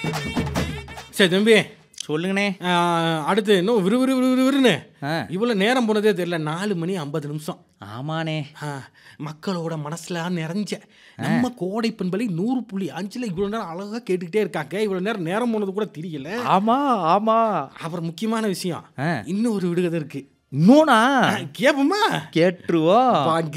சரி தம்பி சொல்லுங்கண்ணே ஆ, அடுத்து இன்னும் விறுவிறு விறுவிறுன்னு ஆ இவ்வளோ நேரம் போனதே தெரியல நாலு மணி ஐம்பது நிமிஷம் ஆமாண்ணே ஆ, மக்களோட மனசுல நிறைஞ்ச நம்ம கோடை பண்பலை நூறு புள்ளி அஞ்சுல இவ்வளோ நேரம் அழகா கேட்டுக்கிட்டே இருக்காங்க இவ்வளோ நேரம் நேரம் போனது கூட தெரியல ஆமா ஆமா அப்புறம் முக்கியமான விஷயம் ஆ. இன்னும் ஒரு விடுகதை இருக்கு இன்னொன்னா ஆ, கேப்போமா கேட்டுருவோம் வாங்க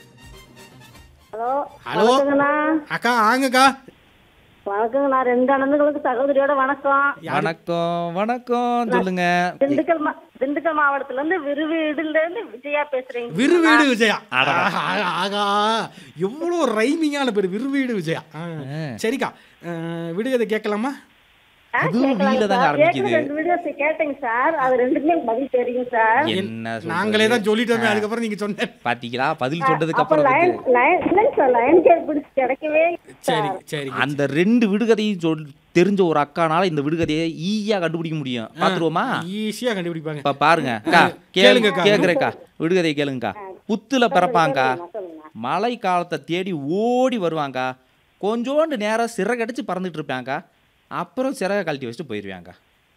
ஹலோ ஹலோ. வணக்கங்கண்ணா அக்கா ஆங்கக்கா வணக்கங்கண்ணா ரெண்டு அண்ணனுங்களுக்கு சகோதரியோட வணக்கம் வணக்கம் வணக்கம் சொல்லுங்க திண்டுக்கல் மா திண்டுக்கல் மாவட்டத்துல இருந்து விருவீடுல இருந்து விஜயா பேசுறீங்க விருவீடு விஜயா அடடா. ஆஹா, ஆகா எவ்வளோ ரைமிங்கான பேர் விருவீடு விஜயா ஆ, ஆ. சரிக்கா ஆ, விடுகதை கேட்கலாமா ஆ, அதுவும் கேட்கலாங்க வீல தாங்க சார். ஆரம்பிக்குது. ஏற்கனவே ரெண்டு வீடியோஸ் கேட்டேங்க சார் அது ரெண்டுக்குமே எனக்கு பதில் தெரியும் சார் என்ன சொல்றது? நாங்களே தான் சொல்லிட்டோமே அதுக்கப்புறம் நீங்க சொன்ன பாத்தீங்களா பதில் சொன்னதுக்கு அப்ப அப்புறம் லைன் வந்துட்டு லைன் இல்லைங்க சார் லைன் கேட் பிடிச்சி கிடைக்கவே சரி சரி அந்த ரெண்டு விடுகதையும் சொல் தெரிஞ்ச ஒரு அக்கானால இந்த விடுகதையை ஈஸியா கண்டுபிடிக்க முடியும் பாத்துருவோமா ஈஸியா கண்டுபிடிப்பாங்க இப்ப பாருங்க அக்கா கேளுங்க கேளுங்க அக்கா. கேக்குறேக்கா விடுகதை கேளுங்கக்கா புத்துல பிறப்பாங்கா சொல்லுங்க மழை காலத்தை தேடி ஓடி வருவாங்க கொஞ்சோண்டு நேரம் சிறகடிச்சு பறந்துட்டு இருப்பாங்க அப்புறம் சிறகை கழட்டி வச்சுட்டு போயிருவாங்க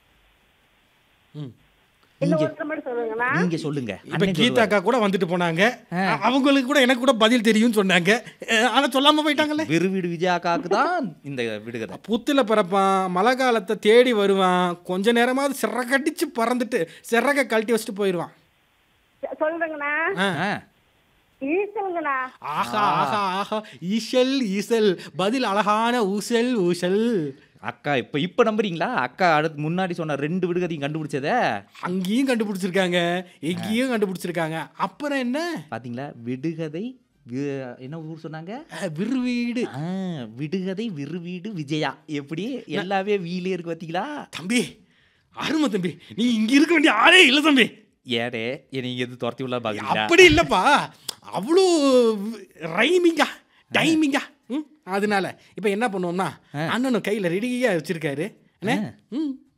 ம். இன்னும் ஒருத்தர் மட்டும் சொல்லுங்கண்ணா நீங்க சொல்லுங்க இப்ப அண்ணன் கீதா சொல்லுவாரு. அக்கா கூட வந்துட்டு போனாங்க ஆ. அ- அவங்களுக்கு கூட எனக்கு கூட பதில் தெரியும்னு சொன்னாங்க அஹ், ஆனா சொல்லாம போயிட்டாங்கல்ல விறுவிடு விஜயாக்காக்கு தான் இந்த விடுகதை புத்துல பிறப்பான் மழை காலத்தை தேடி வருவான் கொஞ்ச நேரமாவது சிறகடிச்சு பறந்துட்டு சிறக கழட்டி வச்சுட்டு போயிடுவான் சொல்றேங்கண்ணா ஆ. ஆ, ஈசலுங்கண்ணா ஆஹா ஆஹா ஆஹா ஈசல் ஈசல் பதில் அழகான ஊசல் ஊசல் அக்கா இப்ப இப்ப நம்புறீங்களா அக்கா அடுத்து முன்னாடி சொன்ன ரெண்டு விடுகதையும் கண்டுபிடிச்சத அங்கேயும் கண்டுபிடிச்சிருக்காங்க எங்கேயும் கண்டுபிடிச்சிருக்காங்க அப்புறம் என்ன பாத்தீங்களா விடுகதை வி- என்ன ஊர் சொன்னாங்க அஹ், விறுவீடு ஆ, விடுகதை விறுவீடு விஜயா எப்படி எல்லாமே வீலே இருக்கு பாத்தீங்களா தம்பி அருமை தம்பி நீ இங்க இருக்க வேண்டிய ஆளே இல்லை தம்பி ஏடே நீங்க எது துரத்தி உள்ள பாக்குறீங்களா அப்படி இல்லப்பா அவ்வளோ ரைமிங்கா டைமிங்கா ம் அதனால இப்போ என்ன பண்ணுவோம்னா அண்ணனும் கையில் ரெடியாக வச்சிருக்காரு என்ன ம்